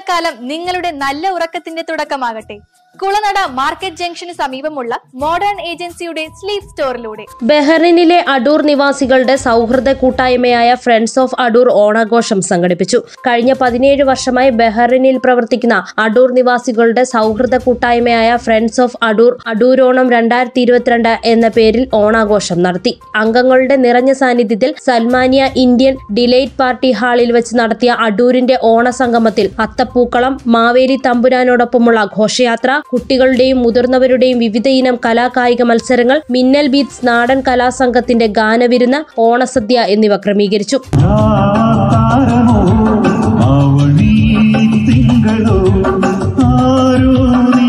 ഓണക്കാലം നിങ്ങളുടെ നല്ല ഉറക്കത്തിന്റെ തുടക്കമാകട്ടെ കുളനട മാർക്കറ്റ് ജംഗ്ഷന് സമീപമുള്ള മോഡേൺ ഏജൻസിയുടെ സ്ലീപ്പ് സ്റ്റോറിലൂടെ ബഹ്റിനിലെ അടൂർ നിവാസികളുടെ സൗഹൃദ കൂട്ടായ്മയായ ഫ്രണ്ട്സ് ഓഫ് അടൂർ ഓണാഘോഷം സംഘടിപ്പിച്ചു കഴിഞ്ഞ പതിനേഴ് വർഷമായി ബഹ്റിനിൽ പ്രവർത്തിക്കുന്ന അടൂർ നിവാസികളുടെ സൗഹൃദ കൂട്ടായ്മയായ ഫ്രണ്ട്സ് ഓഫ് അടൂർ അടൂരോണം രണ്ടായിരത്തി ഇരുപത്തിരണ്ട് എന്ന പേരിൽ ഓണാഘോഷം നടത്തി അംഗങ്ങളുടെ നിറഞ്ഞ സാന്നിധ്യത്തിൽ സൽമാനിയ ഇന്ത്യൻ ഡിലൈറ്റ് പാർട്ടി ഹാളിൽ വെച്ച് നടത്തിയ അടൂരിന്റെ ഓണസംഗമത്തിൽ അത്തപ്പൂക്കളം മാവേലി തമ്പുരാനോടൊപ്പമുള്ള ഘോഷയാത്ര കുട്ടികളുടെയും മുതിർന്നവരുടെയും വിവിധ ഇനം കലാകായിക മത്സരങ്ങൾ മിന്നൽ ബീറ്റ്സ് നാടൻ കലാസംഘത്തിന്റെ ഗാനവിരുന്ന് ഓണസദ്യ എന്നിവ ക്രമീകരിച്ചു താരമോ ആവണി തിങ്കളോ ആരോ നീ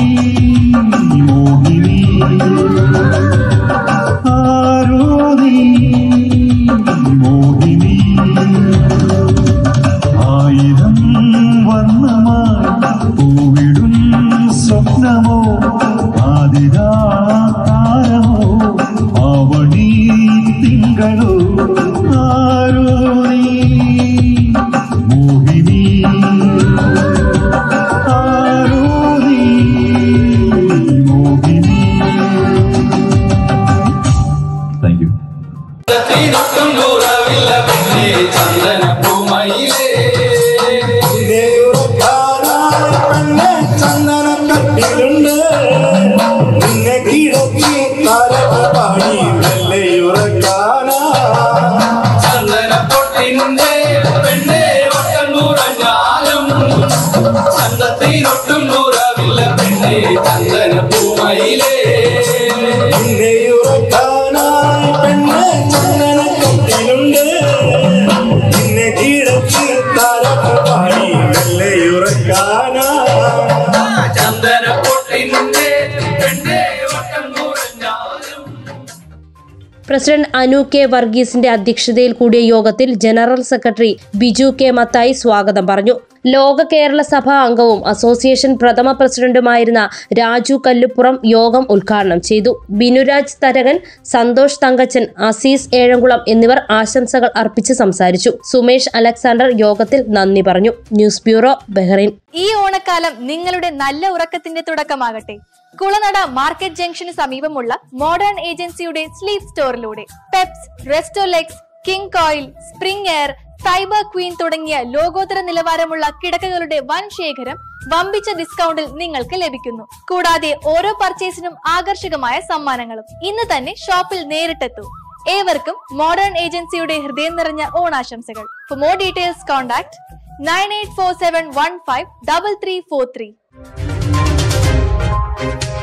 മോഹിനി ആരോ നീ മോഹിനി ആയിരം വർണ്ണമായി പൂവിടും സ്വപ്നമോ ആതിരാ താരമോ ആവണി തിങ്കളോ ആരോ നീ മോഹിനി ആരോ നീ മോഹിനി താങ്ക് യു തീരത്തും ദൂരമില്ല പിന്നെ ചന്ദന പൂമയിലേ പെണ്ണെ ചന്ദനം കട്ടിലുണ്ട് നിന്നെ കിടക്കി താരപാടി വെള്ളയുറക്കാനാ ചന്ദന പൊട്ടിന്റെ പെണ്ണെ വട്ടം നൂറഞ്ഞാലും ചന്തത്തിനൊട്ടും ദൂരമില്ല പിന്നെ ചന്ദന പൂമയിലേ നിന്നെ ഉറക്കാനായി പെണ്ണെ ചന്ദന കട്ടിലുണ്ട് നിന്നെ കിടക്കി താരപാടി വെള്ളയുറക്കാനാ ചന്ദന പൊട്ടിന്റെ പെണ്ണെ വട്ടം നൂറഞ്ഞാലും പ്രസിഡന്റ് അനു കെ വർഗീസിന്റെ അധ്യക്ഷതയിൽ കൂടിയ യോഗത്തിൽ general secretary Biju K Mathai സ്വാഗതം പറഞ്ഞു ലോക കേരള സഭ അംഗവും അസോസിയേഷൻ പ്രഥമ പ്രസിഡന്റുമായിരുന്ന രാജു കല്ലുപ്പുറം യോഗം ഉദ്ഘാടനം ചെയ്തു ബിനുരാജ് തരകൻ സന്തോഷ് തങ്കച്ചൻ അസീസ് ഏഴംകുളം എന്നിവർ ആശംസകൾ അർപ്പിച്ച് സംസാരിച്ചു സുമേഷ് അലക്സാണ്ടർ യോഗത്തിൽ നന്ദി പറഞ്ഞു ന്യൂസ് ബ്യൂറോ ബഹ്റൈൻ ഈ ഓണക്കാലം നിങ്ങളുടെ നല്ല ഉറക്കത്തിന്റെ തുടക്കമാകട്ടെ കുളനട മാർക്കറ്റ് ജംഗ്ഷന് സമീപമുള്ള മോഡേൺ ഏജൻസിയുടെ സ്ലീപ്പ് സ്റ്റോറിലൂടെ Peps Restolex King Koil Spring Air Cyber Queen തുടങ്ങിയ ലോകോത്തര നിലവാരമുള്ള കിടക്കകളുടെ വൻ ശേഖരം വമ്പിച്ച ഡിസ്കൗണ്ടിൽ നിങ്ങൾക്ക് ലഭിക്കുന്നു കൂടാതെ ഓരോ പർച്ചേസിനും ആകർഷകമായ സമ്മാനങ്ങളും ഇന്ന് തന്നെ ഷോപ്പിൽ നേരിട്ടെത്തൂ ഏവർക്കും മോഡേൺ ഏജൻസിയുടെ ഹൃദയം നിറഞ്ഞ ഓണാശംസകൾ for more details contact nine eight four seven one five double three four three